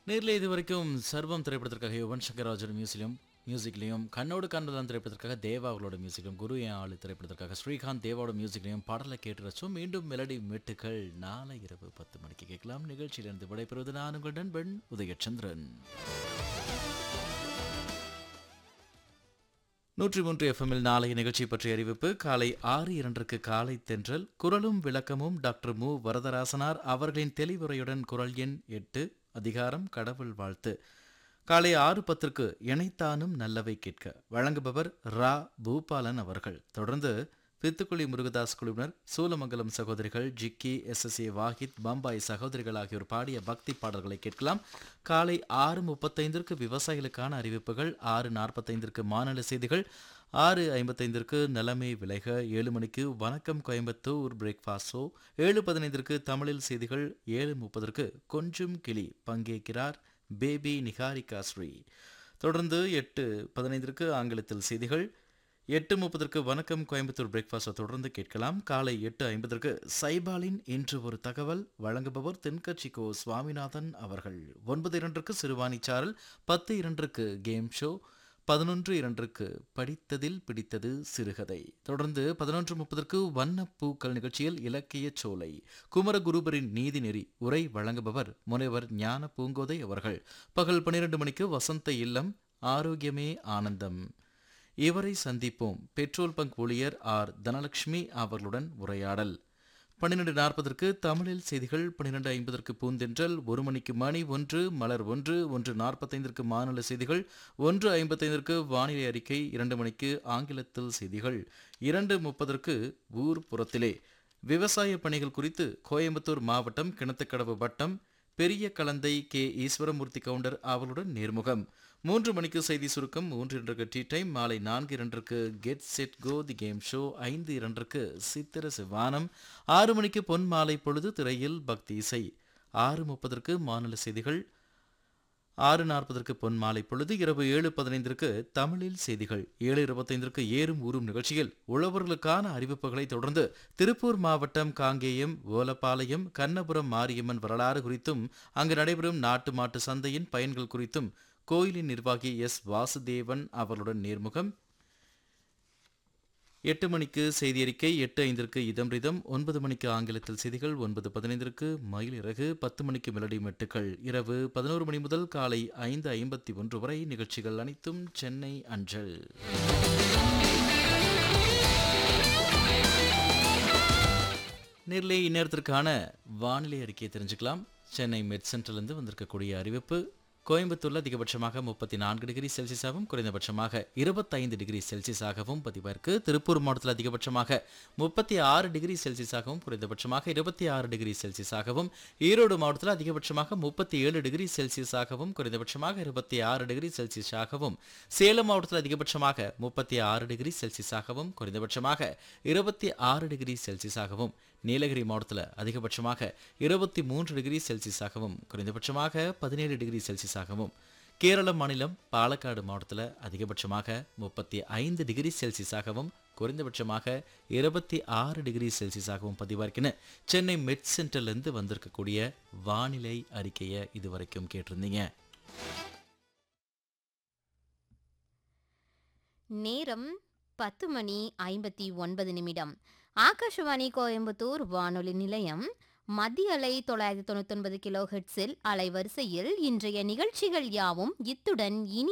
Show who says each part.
Speaker 1: நேரில் இது வரைக்கும் சர்வம் திரைப்படத்திற்காக யுவன் சங்கர் ராஜன் மியூசியம் மியூசிக்லையும் கண்ணோடு கண்டதான் திரைப்படத்திற்காக தேவா அவர்களோட மியூசிக்லையும் குரு என் ஆளு திரைப்படத்திற்காக ஸ்ரீகாந்த் தேவாவோட மியூசிக்லையும் பாடலை கேட்டு ரசிச்சோம் மீண்டும் மெலடி மெட்டுக்கள் நாளை இரவு பத்து மணிக்கு கேட்கலாம் நிகழ்ச்சியிலிருந்து விடைபெறுவது நான் உங்கள் நண்பன் உதயச்சந்திரன் நூற்றி மூன்று எஃப்எம்மில் நாளைய நிகழ்ச்சி பற்றிய அறிவிப்பு காலை ஆறு இரண்டுக்கு காலை தென்றல் குரலும் விளக்கமும் டாக்டர் மு வரதராசனார் அவர்களின் தெளிவுரையுடன் குரல் எண் எட்டு அதிகாரம் கடவுள் வாழ்த்து காலை ஆறு பத்திற்கு இணைத்தானும் நல்லவை கேட்க வழங்குபவர் ரா பூபாலன் அவர்கள் தொடர்ந்து பித்துக்குளி முருகதாஸ் குழுவினர் சூலமங்கலம் சகோதரிகள் Jikki S S A Wahid Bombay சகோதரிகள் ஆகியோர் பாடிய பக்தி பாடல்களை கேட்கலாம் காலை ஆறு முப்பத்தைந்திற்கு விவசாயிகளுக்கான அறிவிப்புகள் ஆறு நாற்பத்தைந்திற்கு மாநில செய்திகள் ஆறு ஐம்பத்தைந்திற்கு நிலைமை விலைக ஏழு மணிக்கு வணக்கம் கோயம்புத்தூர் பிரேக்ஃபாஸ்டோ ஏழு பதினைந்திற்கு தமிழில் செய்திகள் ஏழு முப்பதற்கு கொஞ்சம் கிளி பங்கேற்கிறார் பேபி நிகாரிகா ஸ்ரீ தொடர்ந்து எட்டு பதினைந்திற்கு ஆங்கிலத்தில் செய்திகள் எட்டு முப்பதற்கு வணக்கம் கோயம்புத்தூர் பிரேக்ஃபாஸ்ட்டை தொடர்ந்து கேட்கலாம் காலை எட்டு ஐம்பதற்கு சைபாலின் இன்று ஒரு தகவல் வழங்குபவர் தென்கட்சி கோ சுவாமிநாதன் அவர்கள் ஒன்பது இரண்டுக்கு சிறுவாணி சாரல் பத்து இரண்டுக்கு கேம் ஷோ பதினொன்று இரண்டுக்கு படித்ததில் பிடித்தது சிறுகதை தொடர்ந்து பதினொன்று முப்பதற்கு வண்ணப்பூக்கள் நிகழ்ச்சியில் இலக்கிய சோலை குமரகுருபரின் நீதிநெறி உரை வழங்குபவர் முனைவர் ஞான பூங்கோதை அவர்கள் பகல் பன்னிரண்டு மணிக்கு வசந்த இல்லம் ஆரோக்கியமே ஆனந்தம் இவரை சந்திப்போம் பெட்ரோல் பங்க் ஊழியர் ஆர் தனலட்சுமி அவர்களுடன் உரையாடல் பன்னிரண்டு நாற்பதற்கு தமிழில் செய்திகள் பன்னிரண்டு ஐம்பதற்கு பூந்தென்றல் ஒரு மணிக்கு மணி ஒன்று மலர் ஒன்று ஒன்று நாற்பத்தைந்திற்கு மாநில செய்திகள் ஒன்று ஐம்பத்தைந்திற்கு வானிலை அறிக்கை இரண்டு மணிக்கு ஆங்கிலத்தில் செய்திகள் இரண்டு முப்பதற்கு ஊர் புறத்திலே விவசாய பணிகள் குறித்து கோயம்புத்தூர் மாவட்டம் கிணத்துக்கடவு வட்டம் பெரிய கலந்தை கே ஈஸ்வரமூர்த்தி கவுண்டர் அவர்களுடன் நேர்முகம் மூன்று மணிக்கு செய்தி சுருக்கம் மூன்று இரண்டுக்கு டீ டைம் மாலை நான்கு இரண்டுக்கு get set go the game show ஐந்து இரண்டுக்கு சித்திர சிவானம் ஆறு மணிக்கு பொன் மாலை பொழுது திரையில் பக்தி இசை ஆறு முப்பதற்கு மாநில செய்திகள் ஆறு நாற்பதற்கு பொன் மாலை பொழுது இரவு ஏழு பதினைந்திற்கு தமிழில் செய்திகள் ஏழு இருபத்தைந்திற்கு ஏறும் ஊறும் நிகழ்ச்சியில் உழவர்களுக்கான அறிவிப்புகளை தொடர்ந்து திருப்பூர் மாவட்டம் காங்கேயம் ஓலப்பாளையம் கண்ணபுரம் மாரியம்மன் வரலாறு குறித்தும் அங்கு நடைபெறும் நாட்டு மாட்டு சந்தையின் பயன்கள் குறித்தும் கோயிலின் நிர்வாகி எஸ் வாசுதேவன் அவர்களுடன் நேர்முகம் எட்டு மணிக்கு செய்தி அறிக்கை எட்டு ஐந்திற்கு இதம் ரிதம் ஒன்பது மணிக்கு ஆங்கிலத்தில் செய்திகள் ஒன்பது பதினைந்திற்கு மயில் இறகு பத்து மணிக்கு மெலடி மெட்டுக்கள் இரவு பதினோரு மணி முதல் காலை ஐந்து ஐம்பத்தி ஒன்று வரை நிகழ்ச்சிகள் அனைத்தும் சென்னை அஞ்சல் நேரிலே இந்நேரத்திற்கான வானிலை அறிக்கையை தெரிஞ்சுக்கலாம் சென்னை மெட் சென்டர்லேருந்து வந்திருக்கக்கூடிய அறிவிப்பு கோயம்புத்தூர்ல அதிகபட்சமாக முப்பத்தி நான்கு டிகிரி செல்சியஸாகவும் குறைந்தபட்சமாக இருபத்தைந்து டிகிரி செல்சியஸாகவும் பதிவாயிருக்கு திருப்பூர் மாவட்டத்தில் அதிகபட்சமாக முப்பத்தி ஆறு டிகிரி செல்சியஸாகவும் குறைந்தபட்சமாக இருபத்தி ஆறு டிகிரி செல்சியஸாகவும் ஈரோடு மாவட்டத்தில் அதிகபட்சமாக முப்பத்தி ஏழு டிகிரி செல்சியஸாகவும் குறைந்தபட்சமாக இருபத்தி ஆறு டிகிரி செல்சியஸாகவும் சேலம் மாவட்டத்தில் அதிகபட்சமாக முப்பத்தி ஆறு டிகிரி செல்சியஸாகவும் குறைந்தபட்சமாக இருபத்தி ஆறு டிகிரி செல்சியஸாகவும் நீலகிரி மாவட்டத்தில் அதிகபட்சமாக இருபத்தி மூன்று டிகிரி செல்சியஸாகவும் குறைந்தபட்சமாக பதினேழு டிகிரி செல்சியஸாகவும் கேரள மாநிலம் பாலக்காடு மாவட்டத்தில் அதிகபட்சமாக முப்பத்தி ஐந்து டிகிரி செல்சியஸாகவும் குறைந்தபட்சமாக இருபத்தி ஆறு டிகிரி செல்சியஸாகவும் பதிவாயிருக்குன்னு சென்னை மெட் சென்டர்லேருந்து வந்திருக்கக்கூடிய வானிலை அறிக்கையை இதுவரைக்கும் கேட்டிருந்தீங்க
Speaker 2: நேரம் பத்து மணி ஐம்பத்தி ஒன்பது நிமிடம் ஆகாஷவாணி கோயம்புத்தூர் வானொலி நிலையம் மத்திய அலை தொள்ளாயிரத்தி தொண்ணூத்தி ஒன்பது கிலோ ஹெட்ஸில் அலைவரிசையில் இன்றைய நிகழ்ச்சிகள் யாவும் இத்துடன் இனி